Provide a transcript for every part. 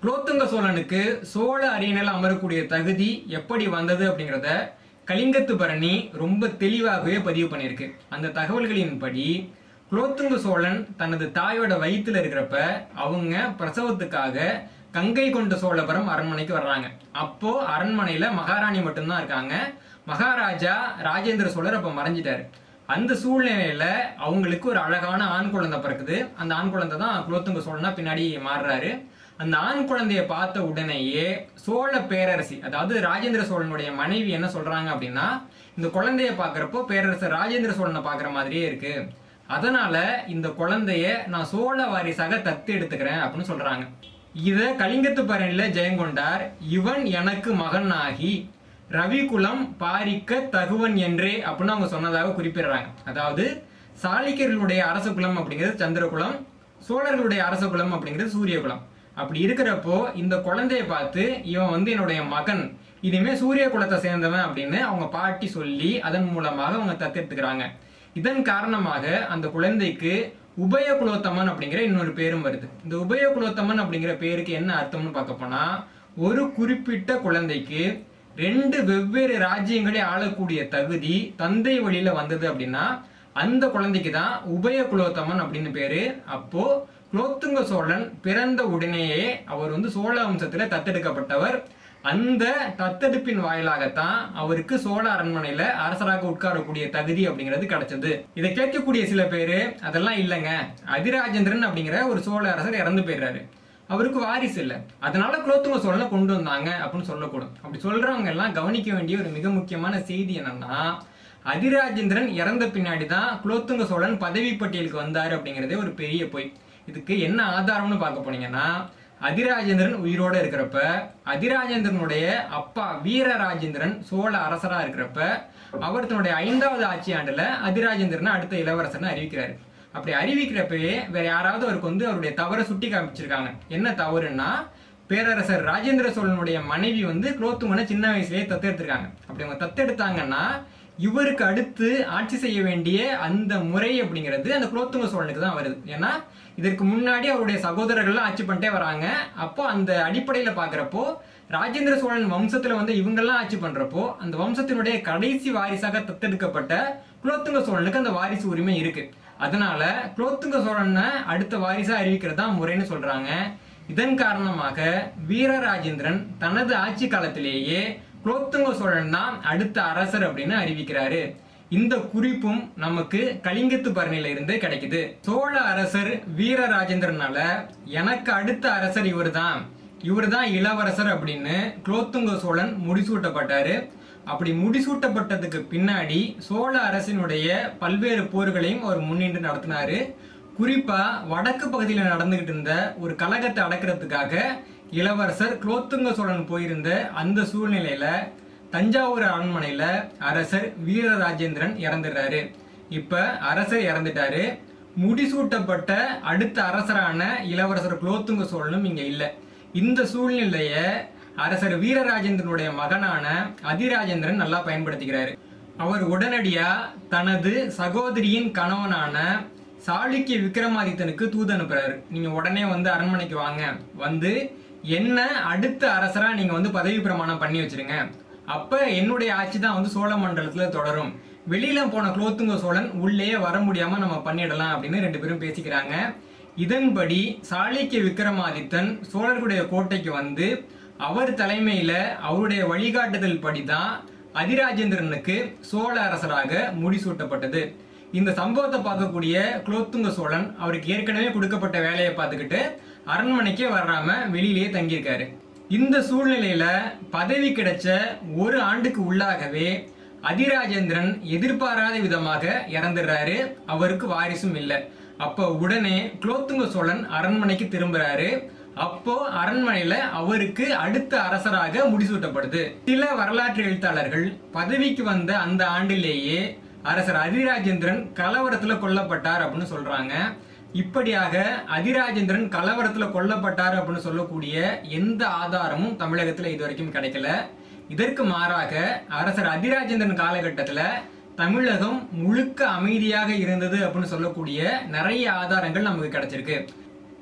குலோத்துங்க சோழனுக்கு சோழ அரியணையில் அமரக்கூடிய தகுதி எப்படி வந்தது அப்படிங்கிறத கலிங்கத்து பரணி ரொம்ப தெளிவாகவே பதிவு பண்ணியிருக்கு அந்த தகவல்களின்படி குலோத்துங்க சோழன் தனது தாயோட வயித்துல இருக்கிறப்ப அவங்க பிரசவத்துக்காக கங்கை கொண்ட சோழபுரம் அரண்மனைக்கு வர்றாங்க அப்போ அரண்மனையில மகாராணி மட்டும்தான் இருக்காங்க மகாராஜா ராஜேந்திர சோழர் அப்ப மறைஞ்சிட்டாரு அந்த சூழ்நிலையில அவங்களுக்கு ஒரு அழகான ஆண் குழந்தை பிறக்குது அந்த ஆண் குழந்தை தான் குலோத்துங்க சோழனா பின்னாடி மாறுறாரு அந்த ஆண் குழந்தைய பார்த்த உடனேயே சோழ பேரரசி அதாவது ராஜேந்திர சோழனுடைய மனைவி என்ன சொல்றாங்க அப்படின்னா இந்த குழந்தைய பார்க்கறப்போ பேரரசர் ராஜேந்திர சோழனை பார்க்குற மாதிரியே இருக்கு அதனால இந்த குழந்தைய நான் சோழ வாரிசாக தத்து எடுத்துக்கிறேன் அப்படின்னு சொல்றாங்க இத கலிங்கத்து பரணில ஜெயங்கொண்டார் இவன் எனக்கு மகன் ஆகி ரவிகுலம் பாரிக்க தகுவன் என்றே அப்படின்னு அவங்க சொன்னதாக குறிப்பிடுறாங்க அதாவது சாளுக்கியர்களுடைய அரச குலம் அப்படிங்கிறது சந்திரகுலம் சோழர்களுடைய அரச குலம் அப்படிங்கிறது சூரியகுலம் அப்படி இருக்கிறப்போ இந்த குழந்தைய பார்த்து இவன் வந்து என்னுடைய மகன் இனிமே சூரிய குலத்தை சேர்ந்தவன் அப்படின்னு அவங்க பாட்டி சொல்லி அதன் மூலமாக அவங்க தத்தெடுத்துக்கிறாங்க இதன் காரணமாக அந்த குழந்தைக்கு உபய குலோத்தமன் அப்படிங்கிற இன்னொரு பேரும் வருது இந்த உபய குலோத்தமன் அப்படிங்கிற பேருக்கு என்ன அர்த்தம்னு பார்க்க போனா ஒரு குறிப்பிட்ட குழந்தைக்கு ரெண்டு வெவ்வேறு ராஜ்யங்களை ஆளக்கூடிய தகுதி தந்தை வழியில வந்தது அப்படின்னா அந்த குழந்தைக்கு தான் உபய குலோத்தமன் அப்படின்னு பேரு அப்போ குலோத்துங்க சோழன் பிறந்த உடனேயே அவர் வந்து சோழ வம்சத்துல தத்தெடுக்கப்பட்டவர் அந்த தத்தெடுப்பின் வாயிலாகத்தான் அவருக்கு சோழ அரண்மனையில அரசராக உட்காரக்கூடிய தகுதி அப்படிங்கிறது கிடைச்சது இதை கேட்கக்கூடிய சில பேரு அதெல்லாம் இல்லைங்க அதிராஜேந்திரன் அப்படிங்கிற ஒரு சோழ அரசர் இறந்து போயிடுறாரு அவருக்கு வாரிசு இல்லை அதனால குலோத்துங்க சோழனை கொண்டு வந்தாங்க அப்படின்னு சொல்லக்கூடும் அப்படி சொல்றவங்க எல்லாம் கவனிக்க வேண்டிய ஒரு மிக முக்கியமான செய்தி என்னன்னா அதிராஜேந்திரன் இறந்த பின்னாடி தான் குலோத்துங்க சோழன் பதவி பட்டியலுக்கு வந்தாரு அப்படிங்கிறதே ஒரு பெரிய பொய் இதுக்கு என்ன ஆதாரம்னு பார்க்க போனீங்கன்னா அதிராஜேந்திரன் உயிரோட இருக்கிறப்ப அதிராஜேந்திரனுடைய அப்பா வீரராஜேந்திரன் சோழ அரசரா இருக்கிறப்ப அவர் தன்னுடைய ஐந்தாவது ஆட்சி ஆண்டுல அதிராஜேந்திரனை அடுத்த இளவரசர்னு அறிவிக்கிறாரு அப்படி அறிவிக்கிறப்பவே வேற யாராவது அவருக்கு வந்து அவருடைய தவறை சுட்டி காமிச்சிருக்காங்க என்ன தவறுன்னா பேரரசர் ராஜேந்திர சோழனுடைய மனைவி வந்து குலோத்துங்கனை சின்ன வயசுலயே தத்தெடுத்திருக்காங்க அப்படி அவங்க தத்தெடுத்தாங்கன்னா இவருக்கு அடுத்து ஆட்சி செய்ய வேண்டிய அந்த முறை அப்படிங்கிறது அந்த குலோத்துங்க சோழனுக்கு தான் வருது ஏன்னா இதற்கு முன்னாடி அவருடைய சகோதரர்கள்லாம் ஆட்சி பண்ணிட்டே வராங்க அப்போ அந்த அடிப்படையில பாக்குறப்போ ராஜேந்திர சோழன் வம்சத்துல வந்து இவங்கெல்லாம் ஆட்சி பண்றப்போ அந்த வம்சத்தினுடைய கடைசி வாரிசாக தத்தெடுக்கப்பட்ட குலோத்துங்க சோழனுக்கு அந்த வாரிசு உரிமை இருக்கு அதனால குலோத்துங்க சோழனை அடுத்த வாரிசா அறிவிக்கிறது தான் முறைன்னு சொல்றாங்க இதன் காரணமாக வீரராஜேந்திரன் தனது ஆட்சி காலத்திலேயே குலோத்துங்க சோழன் தான் அடுத்த அரசர் அப்படின்னு அறிவிக்கிறாரு இந்த குறிப்பும் நமக்கு கலிங்கத்து பரணில இருந்து கிடைக்குது சோழ அரசர் வீரராஜேந்திரனால எனக்கு அடுத்த அரசர் இவர்தான் இவர்தான் இளவரசர் அப்படின்னு குலோத்துங்க சோழன் முடிசூட்டப்பட்டாரு அப்படி முடிசூட்டப்பட்டதுக்கு பின்னாடி சோழ அரசினுடைய பல்வேறு போர்களையும் அவர் முன்னின்று நடத்தினாரு குறிப்பா வடக்கு பகுதியில் நடந்துகிட்டு இருந்த ஒரு கலகத்தை அடக்கிறதுக்காக இளவரசர் குலோத்துங்க சோழன் போயிருந்த அந்த சூழ்நிலையில தஞ்சாவூர் அரண்மனையில அரசர் வீரராஜேந்திரன் இறந்துடுறாரு இப்ப அரசர் இறந்துட்டாரு முடிசூட்டப்பட்ட அடுத்த அரசரான இளவரசர் குலோத்துங்க சோழனும் இங்க இல்ல இந்த சூழ்நிலைய அரசர் வீரராஜேந்திரனுடைய மகனான அதிராஜேந்திரன் நல்லா பயன்படுத்திக்கிறாரு அவர் உடனடியா தனது சகோதரியின் கணவனான சாளுக்கிய விக்ரமாதித்தனுக்கு தூது அனுப்புறாரு நீங்க உடனே வந்து அரண்மனைக்கு வாங்க வந்து என்ன அடுத்த அரசரா நீங்க வந்து பதவி பிரமாணம் பண்ணி வச்சிருங்க அப்ப என்னுடைய ஆட்சி தான் வந்து சோழ மண்டலத்துல தொடரும் வெளியில போன குலோத்துங்க சோழன் உள்ளே வர முடியாம நம்ம பண்ணிடலாம் அப்படின்னு ரெண்டு பேரும் பேசிக்கிறாங்க இதன்படி சாளுக்கிய விக்ரமாதித்தன் சோழர்களுடைய கோட்டைக்கு வந்து அவர் தலைமையில அவருடைய வழிகாட்டுதல் படிதான் அதிராஜேந்திரனுக்கு சோழ அரசராக முடிசூட்டப்பட்டது இந்த சம்பவத்தை பார்க்கக்கூடிய குலோத்துங்க சோழன் அவருக்கு ஏற்கனவே கொடுக்கப்பட்ட வேலையை பார்த்துக்கிட்டு அரண்மனைக்கே வராம வெளியிலேயே தங்கியிருக்காரு இந்த சூழ்நிலையில பதவி கிடைச்ச ஒரு ஆண்டுக்கு உள்ளாகவே அதிராஜேந்திரன் எதிர்பாராத விதமாக இறந்துடுறாரு அவருக்கு வாரிசும் இல்லை அப்போ உடனே குலோத்துங்க சோழன் அரண்மனைக்கு திரும்புறாரு அப்போ அரண்மனையில அவருக்கு அடுத்த அரசராக முடிசூட்டப்படுது சில வரலாற்று எழுத்தாளர்கள் பதவிக்கு வந்த அந்த ஆண்டிலேயே அரசர் அதிராஜேந்திரன் கலவரத்துல கொல்லப்பட்டார் அப்படின்னு சொல்றாங்க இப்படியாக அதிராஜேந்திரன் கலவரத்துல கொல்லப்பட்டார் அப்படின்னு சொல்லக்கூடிய எந்த ஆதாரமும் தமிழகத்துல இதுவரைக்கும் கிடைக்கல இதற்கு மாறாக அரசர் அதிராஜேந்திரன் காலகட்டத்துல தமிழகம் முழுக்க அமைதியாக இருந்தது அப்படின்னு சொல்லக்கூடிய நிறைய ஆதாரங்கள் நமக்கு கிடைச்சிருக்கு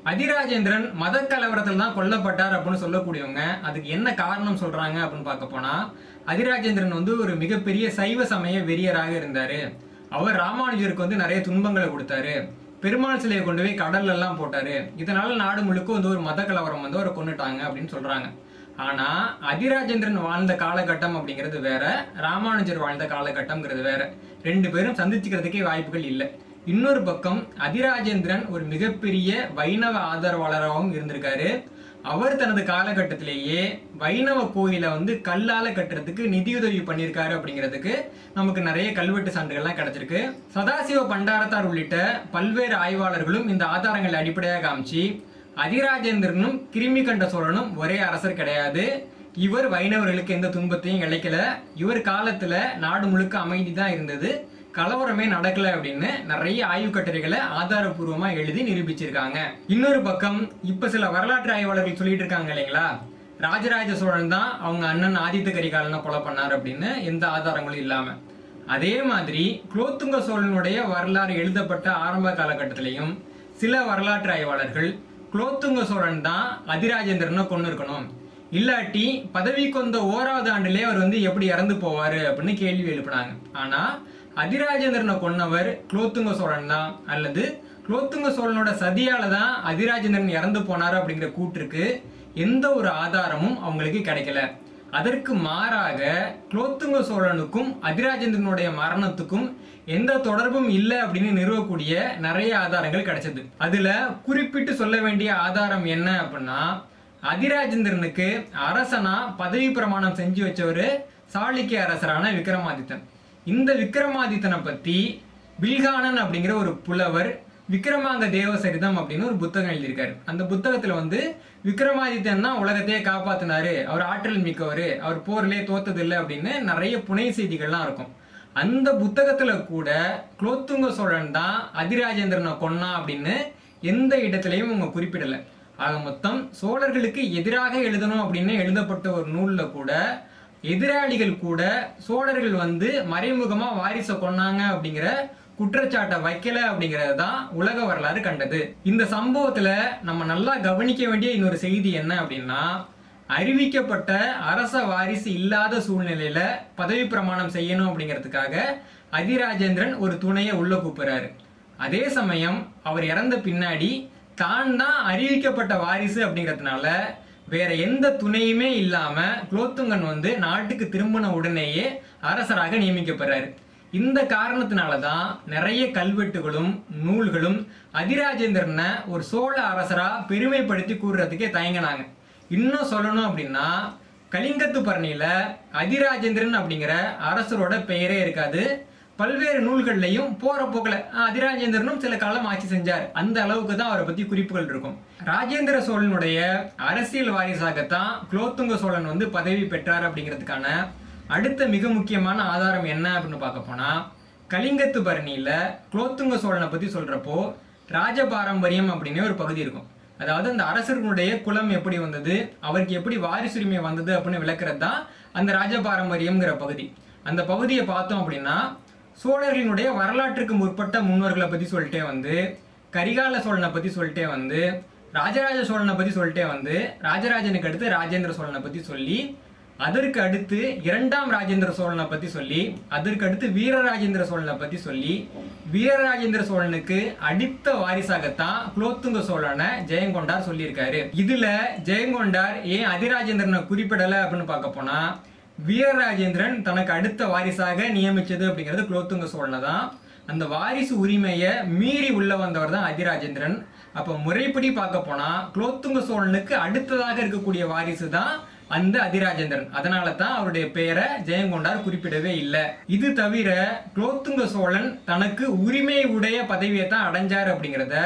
அதிராஜேந்திரன் மத கலவரத்தில் தான் கொல்லப்பட்டார் அப்படின்னு சொல்லக்கூடியவங்க அதுக்கு என்ன காரணம் சொல்றாங்க அப்படின்னு பார்க்க போனா அதிராஜேந்திரன் வந்து ஒரு மிகப்பெரிய சைவ சமய வெறியராக இருந்தாரு அவர் ராமானுஜருக்கு வந்து நிறைய துன்பங்களை கொடுத்தாரு பெருமாள் சிலையை கொண்டு போய் கடல்ல எல்லாம் போட்டாரு இதனால நாடு முழுக்க வந்து ஒரு மத கலவரம் வந்து அவரை கொண்டுட்டாங்க அப்படின்னு சொல்றாங்க ஆனா அதிராஜேந்திரன் வாழ்ந்த காலகட்டம் அப்படிங்கிறது வேற ராமானுஜர் வாழ்ந்த காலகட்டம்ங்கிறது வேற ரெண்டு பேரும் சந்திச்சுக்கிறதுக்கே வாய்ப்புகள் இல்லை இன்னொரு பக்கம் அதிராஜேந்திரன் ஒரு மிகப்பெரிய வைணவ ஆதரவாளராகவும் இருந்திருக்காரு அவர் தனது காலகட்டத்திலேயே வைணவ கோயிலை வந்து கல்லால கட்டுறதுக்கு நிதியுதவி பண்ணியிருக்காரு அப்படிங்கிறதுக்கு நமக்கு நிறைய கல்வெட்டு சான்றுகள்லாம் கிடைச்சிருக்கு சதாசிவ பண்டாரத்தார் உள்ளிட்ட பல்வேறு ஆய்வாளர்களும் இந்த ஆதாரங்களை அடிப்படையாக காமிச்சு அதிராஜேந்திரனும் கிருமி கண்ட சோழனும் ஒரே அரசர் கிடையாது இவர் வைணவர்களுக்கு எந்த துன்பத்தையும் இழைக்கல இவர் காலத்துல நாடு முழுக்க அமைதி தான் இருந்தது கலவரமே நடக்கல அப்படின்னு நிறைய ஆய்வு கட்டுரைகளை ஆதாரபூர்வமா எழுதி நிரூபிச்சிருக்காங்க இன்னொரு பக்கம் இப்ப சில வரலாற்று ஆய்வாளர்கள் சொல்லிட்டு இருக்காங்க இல்லைங்களா ராஜராஜ சோழன் தான் அவங்க அண்ணன் ஆதித்த கரிகாலனை கொலை பண்ணார் அப்படின்னு எந்த ஆதாரங்களும் இல்லாம அதே மாதிரி குலோத்துங்க சோழனுடைய வரலாறு எழுதப்பட்ட ஆரம்ப காலகட்டத்திலையும் சில வரலாற்று ஆய்வாளர்கள் குலோத்துங்க சோழன் தான் அதிராஜேந்திரனை கொண்டு இருக்கணும் இல்லாட்டி பதவிக்கு வந்த ஓராவது ஆண்டுலயே அவர் வந்து எப்படி இறந்து போவாரு அப்படின்னு கேள்வி எழுப்பினாங்க ஆனா அதிராஜேந்திரனை கொன்னவர் குலோத்துங்க சோழன் தான் அல்லது குலோத்துங்க சோழனோட சதியால தான் அதிராஜேந்திரன் இறந்து போனாரு அப்படிங்கிற கூற்றுக்கு எந்த ஒரு ஆதாரமும் அவங்களுக்கு கிடைக்கல அதற்கு மாறாக குலோத்துங்க சோழனுக்கும் அதிராஜேந்திரனுடைய மரணத்துக்கும் எந்த தொடர்பும் இல்லை அப்படின்னு நிறுவக்கூடிய நிறைய ஆதாரங்கள் கிடைச்சது அதுல குறிப்பிட்டு சொல்ல வேண்டிய ஆதாரம் என்ன அப்படின்னா அதிராஜேந்திரனுக்கு அரசனா பதவி பிரமாணம் செஞ்சு வச்சவர் சாளுக்கிய அரசரான விக்ரமாதித்தன் இந்த விக்ரமாதித்தனை பத்தி பில்கானன் அப்படிங்கிற ஒரு புலவர் விக்ரமாங்க தேவசரிதம் அப்படின்னு ஒரு புத்தகம் எழுதியிருக்காரு அந்த புத்தகத்துல வந்து விக்ரமாதித்தன் தான் உலகத்தையே காப்பாத்தினாரு அவர் ஆற்றல் மிக்கவர் அவர் போர்லயே தோத்ததில்லை அப்படின்னு நிறைய புனை செய்திகள்லாம் இருக்கும் அந்த புத்தகத்துல கூட குலோத்துங்க சோழன் தான் அதிராஜேந்திரனை கொன்னா அப்படின்னு எந்த இடத்துலையும் அவங்க குறிப்பிடல ஆக மொத்தம் சோழர்களுக்கு எதிராக எழுதணும் அப்படின்னு எழுதப்பட்ட ஒரு நூல்ல கூட எதிராளிகள் கூட சோழர்கள் வந்து மறைமுகமா வாரிசை கொன்னாங்க அப்படிங்கிற குற்றச்சாட்டை வைக்கல அப்படிங்கிறது தான் உலக வரலாறு கண்டது இந்த சம்பவத்துல நம்ம நல்லா கவனிக்க வேண்டிய இன்னொரு செய்தி என்ன அப்படின்னா அறிவிக்கப்பட்ட அரச வாரிசு இல்லாத சூழ்நிலையில பதவி பிரமாணம் செய்யணும் அப்படிங்கிறதுக்காக அதிராஜேந்திரன் ஒரு துணையை உள்ள கூப்பிடுறாரு அதே சமயம் அவர் இறந்த பின்னாடி தான் தான் அறிவிக்கப்பட்ட வாரிசு அப்படிங்கிறதுனால வேற எந்த துணையுமே இல்லாம குலோத்துங்கன் வந்து நாட்டுக்கு திரும்பின உடனேயே அரசராக நியமிக்கப்படுறாரு இந்த காரணத்தினால தான் நிறைய கல்வெட்டுகளும் நூல்களும் அதிராஜேந்திரனை ஒரு சோழ அரசரா பெருமைப்படுத்தி கூறுறதுக்கே தயங்கினாங்க இன்னும் சொல்லணும் அப்படின்னா கலிங்கத்து பரணியில அதிராஜேந்திரன் அப்படிங்கிற அரசரோட பெயரே இருக்காது பல்வேறு நூல்கள்லையும் போற போக்குல அஹ், அதிராஜேந்திரனும் சில காலம் ஆட்சி செஞ்சார் அந்த அளவுக்கு தான் அவரை பத்தி குறிப்புகள் இருக்கும் ராஜேந்திர சோழனுடைய அரசியல் வாரிசாகத்தான் குலோத்துங்க சோழன் வந்து பதவி பெற்றார் அப்படிங்கிறதுக்கான அடுத்த மிக முக்கியமான ஆதாரம் என்ன அப்படின்னு பார்க்க போனா கலிங்கத்து பரணியில குலோத்துங்க சோழனை பத்தி சொல்றப்போ ராஜ பாரம்பரியம் அப்படின்னு ஒரு பகுதி இருக்கும் அதாவது அந்த அரசர்களுடைய குலம் எப்படி வந்தது அவருக்கு எப்படி வாரிசுரிமை வந்தது அப்படின்னு விளக்குறது தான் அந்த ராஜ பாரம்பரியம்ங்கிற பகுதி அந்த பகுதியை பார்த்தோம் அப்படின்னா சோழர்களினுடைய வரலாற்றுக்கு முற்பட்ட முன்னோர்களை பத்தி சொல்லிட்டே வந்து கரிகால சோழனை பத்தி சொல்லிட்டே வந்து ராஜராஜ சோழனை பத்தி சொல்லிட்டே வந்து ராஜராஜனுக்கு அடுத்து ராஜேந்திர சோழனை பத்தி சொல்லி அதற்கு அடுத்து இரண்டாம் ராஜேந்திர சோழனை பத்தி சொல்லி அதற்கு அடுத்து வீரராஜேந்திர சோழனை பத்தி சொல்லி வீரராஜேந்திர சோழனுக்கு அடுத்த வாரிசாகத்தான் குலோத்துங்க சோழனை ஜெயங்கொண்டார் சொல்லியிருக்காரு இதுல ஜெயங்கொண்டார் ஏன் அதிராஜேந்திரனை குறிப்பிடல அப்படின்னு பார்க்க போனா வீரராஜேந்திரன் தனக்கு அடுத்த வாரிசாக நியமிச்சது அப்படிங்கிறது குலோத்துங்க சோழனை தான் அந்த வாரிசு உரிமையை மீறி உள்ள வந்தவர் தான் அதிராஜேந்திரன் அப்ப முறைப்படி பார்க்க போனா குலோத்துங்க சோழனுக்கு அடுத்ததாக இருக்கக்கூடிய வாரிசு தான் அந்த அதிராஜேந்திரன் அதனால தான் அவருடைய பெயரை ஜெயங்கொண்டார் குறிப்பிடவே இல்லை இது தவிர குலோத்துங்க சோழன் தனக்கு உரிமை உடைய பதவியை தான் அடைஞ்சார் அப்படிங்கிறத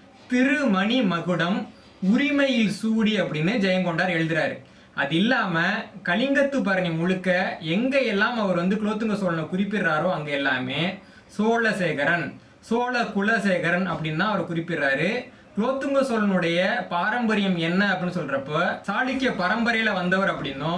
திருமணி மகுடம் உரிமையில் சூடி அப்படின்னு ஜெயங்கொண்டார் எழுதுறாரு அது இல்லாம கலிங்கத்து பரணி முழுக்க எங்க எல்லாம் அவர் வந்து குலோத்துங்க சோழனை குறிப்பிடுறாரோ அங்க எல்லாமே சோழசேகரன் சோழ குலசேகரன் அப்படின்னு தான் அவர் குறிப்பிடுறாரு குலோத்துங்க சோழனுடைய பாரம்பரியம் என்ன அப்படின்னு சொல்றப்போ சாளுக்கிய பரம்பரையில வந்தவர் அப்படின்னும்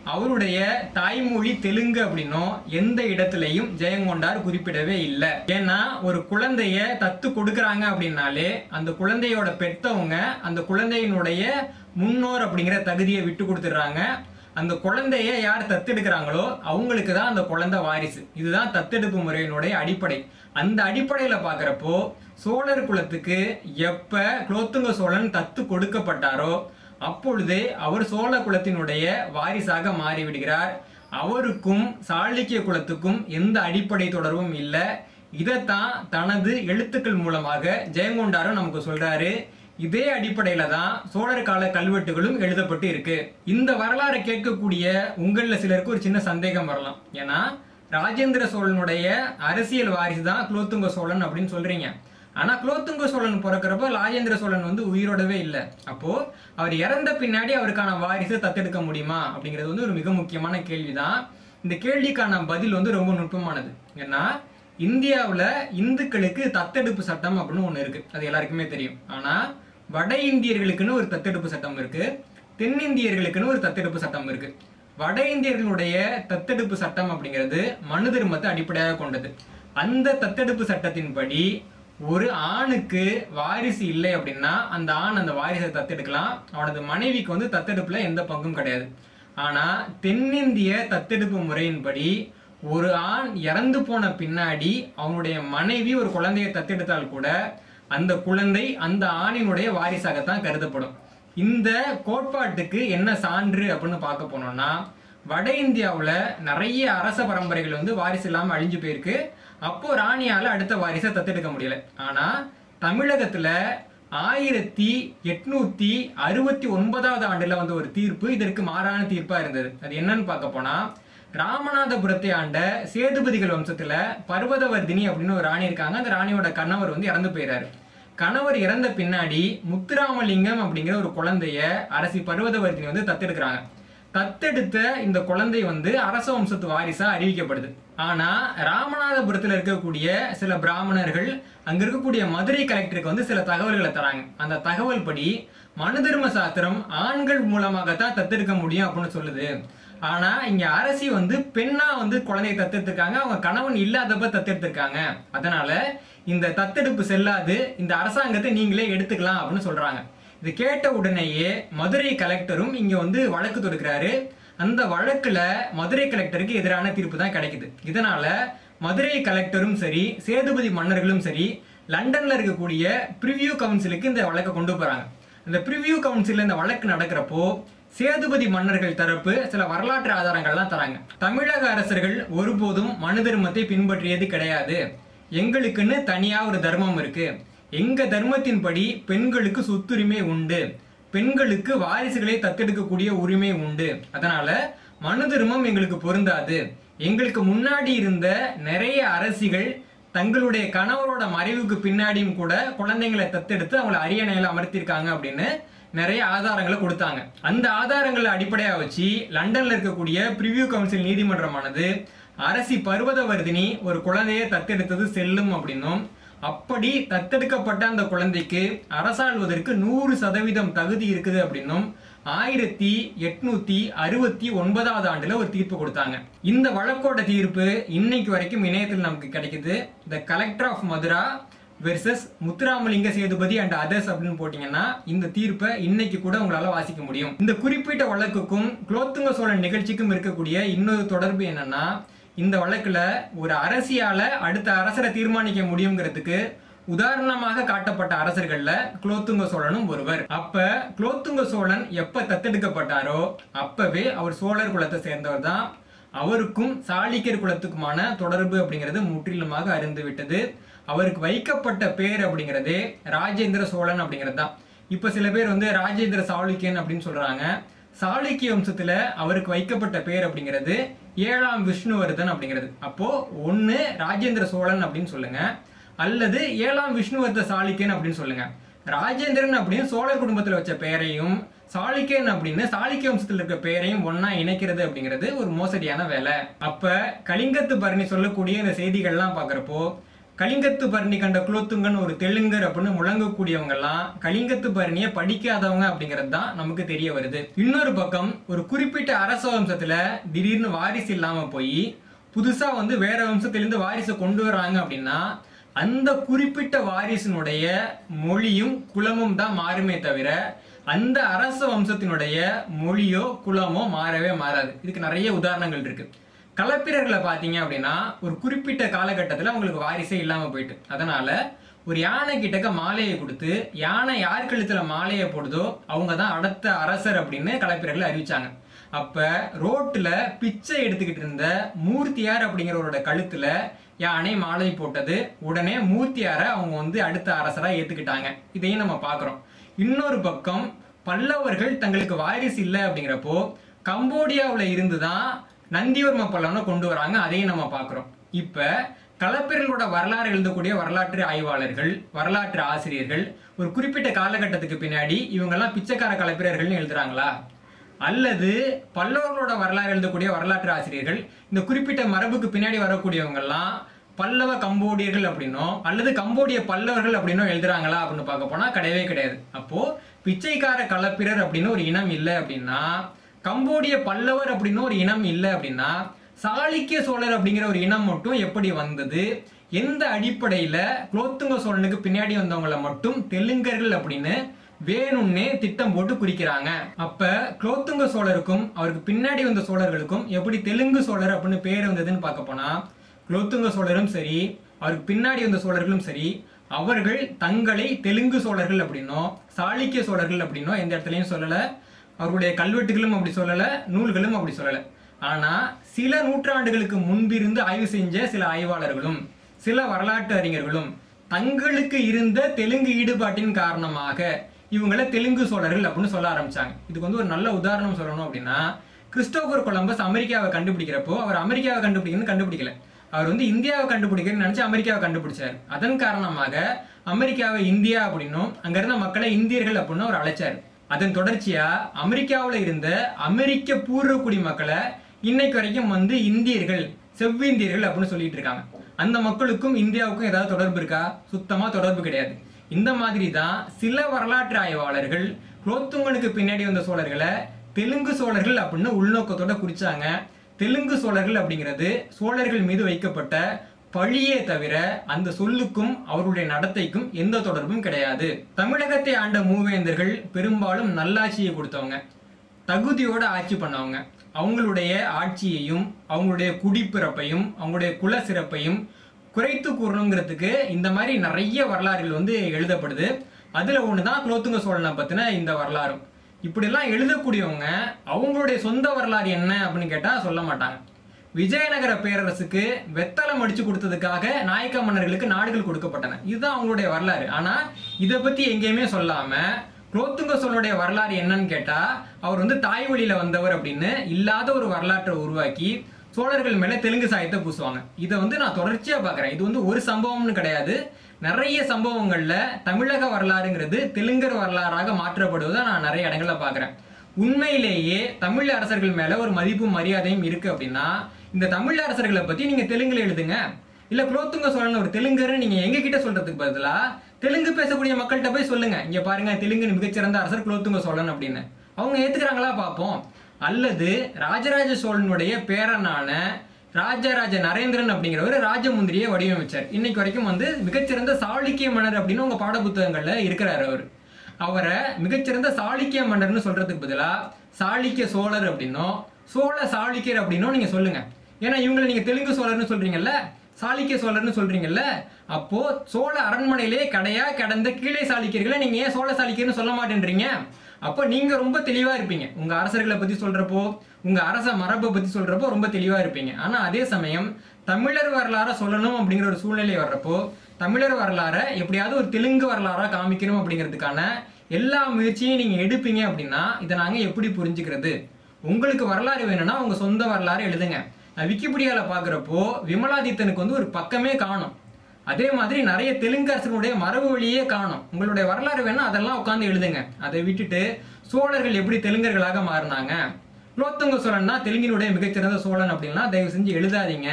அவருடைய தாய்மொழி தெலுங்கு அப்படின்னும் எந்த இடத்துலையும் ஜெயங்கொண்டார் குறிப்பிடவே இல்லை ஏன்னா ஒரு குழந்தைய தத்து கொடுக்கறாங்க அப்படின்னாலே அந்த குழந்தையோட பெத்தவங்க அந்த குழந்தையினுடைய முன்னோர் அப்படிங்கிற தகுதியை விட்டு கொடுத்துடுறாங்க அந்த குழந்தைய யார் தத்தெடுக்கிறாங்களோ அவங்களுக்கு தான் அந்த குழந்தை வாரிசு இதுதான் தத்தெடுப்பு முறையினுடைய அடிப்படை அந்த அடிப்படையில பாக்குறப்போ சோழர் குலத்துக்கு எப்ப குலோத்துங்க சோழன் தத்து கொடுக்கப்பட்டாரோ அப்பொழுதே அவர் சோழ குலத்தினுடைய வாரிசாக மாறிவிடுகிறார் அவருக்கும் சாளுக்கிய குலத்துக்கும் எந்த அடிப்படை தொடர்பும் இல்லை இதைத்தான் தனது எழுத்துக்கள் மூலமாக ஜெயங்கொண்டாரும் நமக்கு சொல்றாரு இதே அடிப்படையில தான் சோழர் கால கல்வெட்டுகளும் எழுதப்பட்டு இருக்கு இந்த வரலாறை கேட்கக்கூடிய உங்களில் சிலருக்கு ஒரு சின்ன சந்தேகம் வரலாம் ஏன்னா ராஜேந்திர சோழனுடைய அரசியல் வாரிசு தான் குலோத்துங்க சோழன் அப்படின்னு சொல்றீங்க ஆனா குலோத்துங்க சோழன் பிறக்கிறப்ப ராஜேந்திர சோழன் வந்து உயிரோடவே இல்லை அப்போ அவர் இறந்த பின்னாடி அவருக்கான வாரிசு தத்தெடுக்க முடியுமா அப்படிங்கிறது வந்து ஒரு மிக முக்கியமான கேள்விதான் இந்த கேள்விக்கான பதில் வந்து ரொம்ப நுட்பமானது ஏன்னா இந்தியாவில் இந்துக்களுக்கு தத்தெடுப்பு சட்டம் அப்படின்னு ஒன்று இருக்கு அது எல்லாருக்குமே தெரியும் ஆனா வட இந்தியர்களுக்குன்னு ஒரு தத்தெடுப்பு சட்டம் இருக்கு தென்னிந்தியர்களுக்குன்னு ஒரு தத்தெடுப்பு சட்டம் இருக்கு வட இந்தியர்களுடைய தத்தெடுப்பு சட்டம் அப்படிங்கிறது மனு தர்மத்தை அடிப்படையாக கொண்டது அந்த தத்தெடுப்பு சட்டத்தின்படி ஒரு ஆணுக்கு வாரிசு இல்லை அப்படின்னா அந்த ஆண் அந்த வாரிசை தத்தெடுக்கலாம் அவனது மனைவிக்கு வந்து தத்தெடுப்புல எந்த பங்கும் கிடையாது ஆனா தென்னிந்திய தத்தெடுப்பு முறையின்படி ஒரு ஆண் இறந்து போன பின்னாடி அவனுடைய மனைவி ஒரு குழந்தையை தத்தெடுத்தால் கூட அந்த குழந்தை அந்த ஆணினுடைய வாரிசாகத்தான் கருதப்படும் இந்த கோட்பாட்டுக்கு என்ன சான்று அப்படின்னு பார்க்க போனோம்னா வட இந்தியாவில் நிறைய அரச பரம்பரைகள் வந்து வாரிசு இல்லாமல் அழிஞ்சு போயிருக்கு அப்போ ராணியால அடுத்த வாரிசை தத்தெடுக்க முடியல ஆனா தமிழகத்துல ஆயிரத்தி எட்நூத்தி அறுபத்தி ஒன்பதாவது ஆண்டுல வந்து ஒரு தீர்ப்பு இதற்கு மாறான தீர்ப்பா இருந்தது அது என்னன்னு பார்க்க போனா ராமநாதபுரத்தை ஆண்ட சேதுபதிகள் வம்சத்துல பர்வதவர்தினி அப்படின்னு ஒரு ராணி இருக்காங்க அந்த ராணியோட கணவர் வந்து இறந்து போயிறாரு கணவர் இறந்த பின்னாடி முத்துராமலிங்கம் அப்படிங்கிற ஒரு குழந்தைய அரசி பர்வதவர்தினி வந்து தத்தெடுக்கிறாங்க தத்தெடுத்த இந்த குழந்தை வந்து அரச வம்சத்து வாரிசா அறிவிக்கப்படுது ஆனா ராமநாதபுரத்துல இருக்கக்கூடிய சில பிராமணர்கள் அங்க இருக்கக்கூடிய மதுரை கலெக்டருக்கு வந்து சில தகவல்களை தராங்க அந்த தகவல் படி மனு தர்ம சாஸ்திரம் ஆண்கள் மூலமாகத்தான் தத்தெடுக்க முடியும் அப்படின்னு சொல்லுது ஆனா இங்க அரசி வந்து பெண்ணா வந்து குழந்தையை தத்தெடுத்திருக்காங்க அவங்க கணவன் இல்லாதப்ப தத்தெடுத்திருக்காங்க அதனால இந்த தத்தெடுப்பு செல்லாது இந்த அரசாங்கத்தை நீங்களே எடுத்துக்கலாம் அப்படின்னு சொல்றாங்க இது கேட்ட உடனேயே மதுரை கலெக்டரும் இங்க வந்து வழக்கு தொடுக்கிறாரு அந்த வழக்குல மதுரை கலெக்டருக்கு எதிரான தீர்ப்பு தான் கிடைக்குது இதனால மதுரை கலெக்டரும் சரி சேதுபதி மன்னர்களும் சரி லண்டன்ல இருக்கக்கூடிய பிரிவியூ கவுன்சிலுக்கு இந்த வழக்கை கொண்டு போறாங்க இந்த பிரிவியூ கவுன்சில் இந்த வழக்கு நடக்கிறப்போ சேதுபதி மன்னர்கள் தரப்பு சில வரலாற்று ஆதாரங்கள்லாம் தராங்க தமிழக அரசர்கள் ஒருபோதும் மனு தர்மத்தை பின்பற்றியது கிடையாது எங்களுக்குன்னு தனியா ஒரு தர்மம் இருக்கு எங்க தர்மத்தின்படி பெண்களுக்கு சொத்துரிமை உண்டு பெண்களுக்கு வாரிசுகளை தத்தெடுக்கக்கூடிய உரிமை உண்டு அதனால மனு தர்மம் எங்களுக்கு பொருந்தாது எங்களுக்கு முன்னாடி இருந்த நிறைய அரசிகள் தங்களுடைய கணவரோட மறைவுக்கு பின்னாடியும் கூட குழந்தைங்களை தத்தெடுத்து அவங்களை அரியணையில அமர்த்திருக்காங்க அப்படின்னு நிறைய ஆதாரங்களை கொடுத்தாங்க அந்த ஆதாரங்களை அடிப்படையாக வச்சு லண்டன்ல இருக்கக்கூடிய பிரிவியூ கவுன்சில் நீதிமன்றமானது அரசி பர்வதவர்தினி ஒரு குழந்தையை தத்தெடுத்தது செல்லும் அப்படின்னும் அப்படி தத்தெடுக்கப்பட்ட அந்த குழந்தைக்கு அரசாள்வதற்கு நூறு சதவீதம் தகுதி இருக்குது அப்படின்னும் ஆயிரத்தி எட்நூத்தி அறுபத்தி ஒன்பதாவது ஆண்டுல ஒரு தீர்ப்பு கொடுத்தாங்க இந்த வழக்கோட தீர்ப்பு இன்னைக்கு வரைக்கும் இணையத்தில் நமக்கு கிடைக்குது the collector of Madura versus Muthuramalinga Sethupathi and others அப்படின்னு போட்டீங்கன்னா இந்த தீர்ப்பை இன்னைக்கு கூட உங்களால வாசிக்க முடியும் இந்த குறிப்பிட்ட வழக்குக்கும் குலோத்துங்க சோழன் நிகழ்ச்சிக்கும் இருக்கக்கூடிய இன்னொரு தொடர்பு என்னன்னா இந்த வழக்குல ஒரு அரசியால அடுத்த அரசரை தீர்மானிக்க முடியுங்கிறதுக்கு உதாரணமாக காட்டப்பட்ட அரசர்கள்ல குலோத்துங்க சோழனும் ஒருவர் அப்ப குலோத்துங்க சோழன் எப்ப தத்தெடுக்கப்பட்டாரோ அப்பவே அவர் சோழர் குலத்தை சேர்ந்தவர் தான் அவருக்கும் சாளுக்கியர் குலத்துக்குமான தொடர்பு அப்படிங்கிறது முற்றிலுமாக அறிந்து விட்டது அவருக்கு வைக்கப்பட்ட பேர் அப்படிங்கிறதே ராஜேந்திர சோழன் அப்படிங்கிறது தான் இப்ப சில பேர் வந்து ராஜேந்திர சாளுக்கியன் அப்படின்னு சொல்றாங்க சாளுக்கிய வம்சத்துல அவருக்கு வைக்கப்பட்ட பேர் அப்படிங்கிறது ஏழாம் விஷ்ணுவர்தன் அப்படிங்கிறது அப்போ ஒன்னு ராஜேந்திர சோழன் அப்படின்னு சொல்லுங்க அல்லது ஏழாம் விஷ்ணுவர்த சாளுக்கியன் அப்படின்னு சொல்லுங்க ராஜேந்திரன் அப்படின்னு சோழர் குடும்பத்துல வச்ச பெயரையும் சாளுக்கியன் அப்படின்னு சாளுக்கிய வம்சத்தில் இருக்க பெயரையும் ஒன்னா இணைக்கிறது அப்படிங்கிறது ஒரு மோசடியான வேலை அப்ப கலிங்கத்து பரணி சொல்லக்கூடிய இந்த செய்திகள்லாம் பாக்குறப்போ கலிங்கத்து பரணி கண்ட குலோத்துங்கன் ஒரு தெலுங்கர் அப்படின்னு முழங்கக்கூடியவங்க எல்லாம் கலிங்கத்து பரணியை படிக்காதவங்க அப்படிங்கிறது தான் நமக்கு தெரிய வருது இன்னொரு பக்கம் ஒரு குறிப்பிட்ட அரச வம்சத்துல திடீர்னு வாரிசு இல்லாம போய் புதுசா வந்து வேற வம்சத்திலிருந்து வாரிசை கொண்டு வராங்க அப்படின்னா அந்த குறிப்பிட்ட வாரிசினுடைய மொழியும் குலமும் தான் மாறுமே தவிர அந்த அரச வம்சத்தினுடைய மொழியோ குலமோ மாறவே மாறாது இதுக்கு நிறைய உதாரணங்கள் இருக்கு கலப்பிரர்களை பார்த்தீங்க அப்படின்னா ஒரு குறிப்பிட்ட காலகட்டத்தில் அவங்களுக்கு வாரிசே இல்லாமல் போயிட்டு அதனால ஒரு யானை கிட்டக்க மாலையை கொடுத்து யானை யார் கழுத்துல மாலையை போடுதோ அவங்க தான் அடுத்த அரசர் அப்படின்னு கலப்பிரர்களை அறிவிச்சாங்க அப்ப ரோட்ல பிச்சை எடுத்துக்கிட்டு இருந்த மூர்த்தியார் அப்படிங்கிறவரோட கழுத்துல யானை மாலை போட்டது உடனே மூர்த்தியாரை அவங்க வந்து அடுத்த அரசரா ஏத்துக்கிட்டாங்க இதையும் நம்ம பார்க்கிறோம் இன்னொரு பக்கம் பல்லவர்கள் தங்களுக்கு வாரிசு இல்லை அப்படிங்கிறப்போ கம்போடியாவில் இருந்து தான் நந்திவர்ம பல்லவனை கொண்டு வராங்க அதையும் நம்ம பார்க்கிறோம் இப்ப கலப்பிரர்களோட வரலாறு எழுதக்கூடிய வரலாற்று ஆய்வாளர்கள் வரலாற்று ஆசிரியர்கள் ஒரு குறிப்பிட்ட காலகட்டத்துக்கு பின்னாடி இவங்கெல்லாம் பிச்சைக்கார கலப்பிரர்கள்னு எழுதுறாங்களா அல்லது பல்லவர்களோட வரலாறு எழுதக்கூடிய வரலாற்று ஆசிரியர்கள் இந்த குறிப்பிட்ட மரபுக்கு பின்னாடி வரக்கூடியவங்கெல்லாம் பல்லவ கம்போடியர்கள் அப்படின்னோ அல்லது கம்போடிய பல்லவர்கள் அப்படின்னோ எழுதுறாங்களா அப்படின்னு பார்க்க போனா கிடையவே கிடையாது அப்போ பிச்சைக்கார கலப்பிரர் அப்படின்னு ஒரு இனம் இல்லை அப்படின்னா கம்போடிய பல்லவர் அப்படின்னு ஒரு இனம் இல்லை அப்படின்னா சாளுக்கிய சோழர் அப்படிங்கிற ஒரு இனம் மட்டும் எப்படி வந்தது எந்த அடிப்படையில குலோத்துங்க சோழனுக்கு பின்னாடி வந்தவங்கள மட்டும் தெலுங்கர்கள் அப்படின்னு வேணும்னே திட்டம் போட்டு குறிக்கிறாங்க அப்ப குலோத்துங்க சோழருக்கும் அவருக்கு பின்னாடி வந்த சோழர்களுக்கும் எப்படி தெலுங்கு சோழர் அப்படின்னு பேர் வந்ததுன்னு பார்க்க போனா குலோத்துங்க சோழரும் சரி அவருக்கு பின்னாடி வந்த சோழர்களும் சரி அவர்கள் தங்களை தெலுங்கு சோழர்கள் அப்படின்னோ சாளுக்கிய சோழர்கள் அப்படின்னோ எந்த இடத்துலயும் சொல்லல அவருடைய கல்வெட்டுகளும் அப்படி சொல்லல நூல்களும் அப்படி சொல்லல ஆனா சில நூற்றாண்டுகளுக்கு முன்பிருந்து ஆய்வு செஞ்ச சில ஆய்வாளர்களும் சில வரலாற்று அறிஞர்களும் தங்களுக்கு இருந்த தெலுங்கு ஈடுபாட்டின் காரணமாக இவங்களை தெலுங்கு சோழர்கள் அப்படின்னு சொல்ல ஆரம்பிச்சாங்க இதுக்கு வந்து ஒரு நல்ல உதாரணம் சொல்லணும் அப்படின்னா கிறிஸ்டோபர் கொலம்பஸ் அமெரிக்காவை கண்டுபிடிக்கிறப்போ அவர் அமெரிக்காவை கண்டுபிடிக்கணும்னு கண்டுபிடிக்கல அவர் வந்து இந்தியாவை கண்டுபிடிக்கணும்னு நினைச்சு அமெரிக்காவை கண்டுபிடிச்சார் அதன் காரணமாக அமெரிக்காவை இந்தியா அப்படின்னும் அங்க இருந்த மக்களை இந்தியர்கள் அப்படின்னு அவர் அழைச்சார் அதன் தொடர்ச்சியா அமெரிக்காவில் இருந்த அமெரிக்க பூர்வ குடிமக்களை இன்னைக்கு வரைக்கும் வந்து இந்தியர்கள் செவ்விந்தியர்கள் அப்படின்னு சொல்லிட்டு இருக்காங்க அந்த மக்களுக்கும் இந்தியாவுக்கும் ஏதாவது தொடர்பு இருக்கா சுத்தமா தொடர்பு கிடையாது இந்த மாதிரி தான் சில வரலாற்று ஆய்வாளர்கள் குலோத்துங்கனுக்கு பின்னாடி வந்த சோழர்களை தெலுங்கு சோழர்கள் அப்படின்னு உள்நோக்கத்தோட குறிச்சாங்க தெலுங்கு சோழர்கள் அப்படிங்கிறது சோழர்கள் மீது வைக்கப்பட்ட பழியே தவிர அந்த சொல்லுக்கும் அவருடைய நடத்தைக்கும் எந்த தொடர்பும் கிடையாது தமிழகத்தை ஆண்ட மூவேந்தர்கள் பெரும்பாலும் நல்லாட்சியை கொடுத்தவங்க தகுதியோட ஆட்சி பண்ணவங்க அவங்களுடைய ஆட்சியையும் அவங்களுடைய குடிப்பிறப்பையும் அவங்களுடைய குல சிறப்பையும் குறைத்து கூறணுங்கிறதுக்கு இந்த மாதிரி நிறைய வரலாறுகள் வந்து எழுதப்படுது அதுல ஒண்ணுதான் குலோத்துங்க சோழனை பத்தின இந்த வரலாறும் இப்படிலாம் எழுதக்கூடியவங்க அவங்களுடைய சொந்த வரலாறு என்ன அப்படின்னு கேட்டா சொல்ல மாட்டாங்க விஜயநகர பேரரசுக்கு வெத்தலம் அடிச்சு கொடுத்ததுக்காக நாயக்க மன்னர்களுக்கு நாடுகள் கொடுக்கப்பட்டன இதுதான் அவங்களுடைய வரலாறு ஆனா இதை பத்தி எங்கேயுமே சொல்லாம குலோத்துங்க சோழனுடைய வரலாறு என்னன்னு கேட்டா அவர் வந்து தாய் வழியில வந்தவர் அப்படின்னு இல்லாத ஒரு வரலாற்றை உருவாக்கி சோழர்கள் மேல தெலுங்கு சாயத்தை பூசுவாங்க இதை வந்து நான் தொடர்ச்சியா பாக்குறேன் இது வந்து ஒரு சம்பவம்னு கிடையாது நிறைய சம்பவங்கள்ல தமிழக வரலாறுங்கிறது தெலுங்கர் வரலாறாக மாற்றப்படுவதை நான் நிறைய இடங்கள்ல பாக்குறேன் உண்மையிலேயே தமிழ் அரசர்கள் மேல ஒரு மதிப்பும் மரியாதையும் இருக்கு அப்படின்னா இந்த தமிழ் அரசர்களை பத்தி நீங்க தெலுங்குல எழுதுங்க இல்ல குலோத்துங்க சோழன் ஒரு தெலுங்கர்னு நீங்க எங்க கிட்ட சொல்றதுக்கு பதிலா தெலுங்கு பேசக்கூடிய மக்கள்கிட்ட போய் சொல்லுங்க இங்க பாருங்க தெலுங்கின் மிகச்சிறந்த அரசர் குலோத்துங்க சோழன் அப்படின்னு அவங்க ஏத்துக்கிறாங்களா பார்ப்போம் அல்லது ராஜராஜ சோழனுடைய பேரனான ராஜராஜ நரேந்திரன் அப்படிங்கிறவர் ராஜமுந்திரியை வடிவமைச்சார் இன்னைக்கு வரைக்கும் வந்து மிகச்சிறந்த சாளுக்கிய மன்னர் அப்படின்னு உங்க பாடப்புத்தகங்கள்ல இருக்கிறார் அவர் அவரை மிகச்சிறந்த சாளுக்கிய மன்னர்னு சொல்றதுக்கு பதிலா சாளுக்கிய சோழர் அப்படின்னோ சோழ சாளுக்கியர் அப்படின்னும் நீங்க சொல்லுங்க ஏன்னா இவங்களை நீங்க தெலுங்கு சோழர்னு சொல்றீங்கல்ல சாளுக்கிய சோழர்னு சொல்றீங்கல்ல அப்போ சோழ அரண்மனையிலே கடையா கடந்த கீழே சாளுக்கியர்களை நீங்க ஏன் சோழ சாளுக்கியர்னு சொல்ல மாட்டேன்றீங்க அப்போ நீங்க ரொம்ப தெளிவா இருப்பீங்க உங்க அரசர்களை பத்தி சொல்றப்போ உங்க அரச மரபை பத்தி சொல்றப்போ ரொம்ப தெளிவா இருப்பீங்க ஆனா அதே சமயம் தமிழர் வரலாற சொல்லணும் அப்படிங்கிற ஒரு சூழ்நிலை வர்றப்போ தமிழர் வரலாறை எப்படியாவது ஒரு தெலுங்கு வரலாறா காமிக்கணும் அப்படிங்கிறதுக்கான எல்லா முயற்சியும் நீங்க எடுப்பீங்க அப்படின்னா இதை நாங்க எப்படி புரிஞ்சுக்கிறது உங்களுக்கு வரலாறு வேணும்னா உங்க சொந்த வரலாறு எழுதுங்க நான் விக்கிபீடியால பாக்குறப்போ விமலாதித்தனுக்கு வந்து ஒரு பக்கமே காணும் அதே மாதிரி நிறைய தெலுங்கு அரசனுடைய மரபு வழியே காணும் உங்களுடைய வரலாறு வேணா அதெல்லாம் உட்காந்து எழுதுங்க அதை விட்டுட்டு சோழர்கள் எப்படி தெலுங்கர்களாக மாறினாங்க குலோத்துங்க சோழன் தான் தெலுங்கினுடைய மிகச்சிறந்த சோழன் அப்படின்லாம் தயவு செஞ்சு எழுதாதீங்க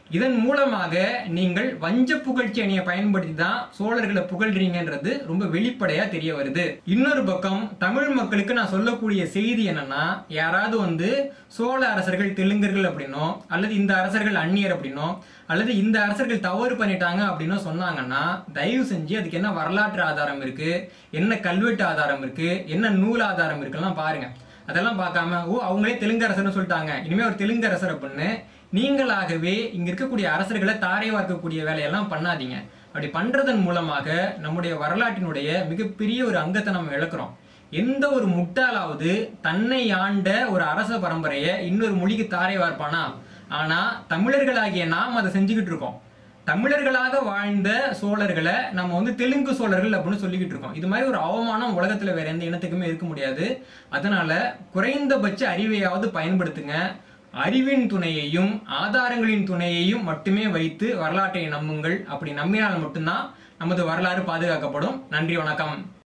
இதன் மூலமாக நீங்கள் வஞ்ச புகழ்ச்சி அணியை பயன்படுத்தி தான் சோழர்களை புகழ்றீங்கன்றது ரொம்ப வெளிப்படையா தெரிய வருது இன்னொரு பக்கம் தமிழ் மக்களுக்கு நான் சொல்லக்கூடிய செய்தி என்னன்னா யாராவது வந்து சோழ அரசர்கள் தெலுங்கர்கள் அப்படின்னோ அல்லது இந்த அரசர்கள் அந்நியர் அப்படின்னோ அல்லது இந்த அரசர்கள் தவறு பண்ணிட்டாங்க அப்படின்னு சொன்னாங்கன்னா தயவு செஞ்சு அதுக்கு என்ன வரலாற்று ஆதாரம் இருக்கு என்ன கல்வெட்டு ஆதாரம் இருக்கு என்ன நூல் ஆதாரம் இருக்குலாம் பாருங்க அதெல்லாம் பார்க்காம ஓ அவங்களே தெலுங்கு அரசர்னு சொல்லிட்டாங்க இனிமே ஒரு தெலுங்கு அரசர் அப்படின்னு நீங்களாகவே இங்க இருக்கக்கூடிய அரசர்களை தாரை வார்க்கக்கூடிய வேலையெல்லாம் பண்ணாதீங்க அப்படி பண்றதன் மூலமாக நம்முடைய வரலாற்றினுடைய மிகப்பெரிய ஒரு அங்கத்தை நம்ம இழக்கிறோம் எந்த ஒரு முட்டாளாவது தன்னை ஆண்ட ஒரு அரச பரம்பரையை இன்னொரு மொழிக்கு தாரை வார்ப்பானா ஆனா தமிழர்களாகிய நாம் அதை செஞ்சுக்கிட்டு இருக்கோம் தமிழர்களாக வாழ்ந்த சோழர்களை நம்ம வந்து தெலுங்கு சோழர்கள் அப்படின்னு சொல்லிக்கிட்டு இருக்கோம் இது மாதிரி ஒரு அவமானம் உலகத்துல வேற எந்த இனத்துக்குமே இருக்க முடியாது அதனால குறைந்தபட்ச அறிவையாவது பயன்படுத்துங்க அறிவின் துணையையும் ஆதாரங்களின் துணையையும் மட்டுமே வைத்து வரலாற்றை நம்புங்கள் அப்படி நம்பினால் மட்டும்தான் நமது வரலாறு பாதுகாக்கப்படும் நன்றி வணக்கம்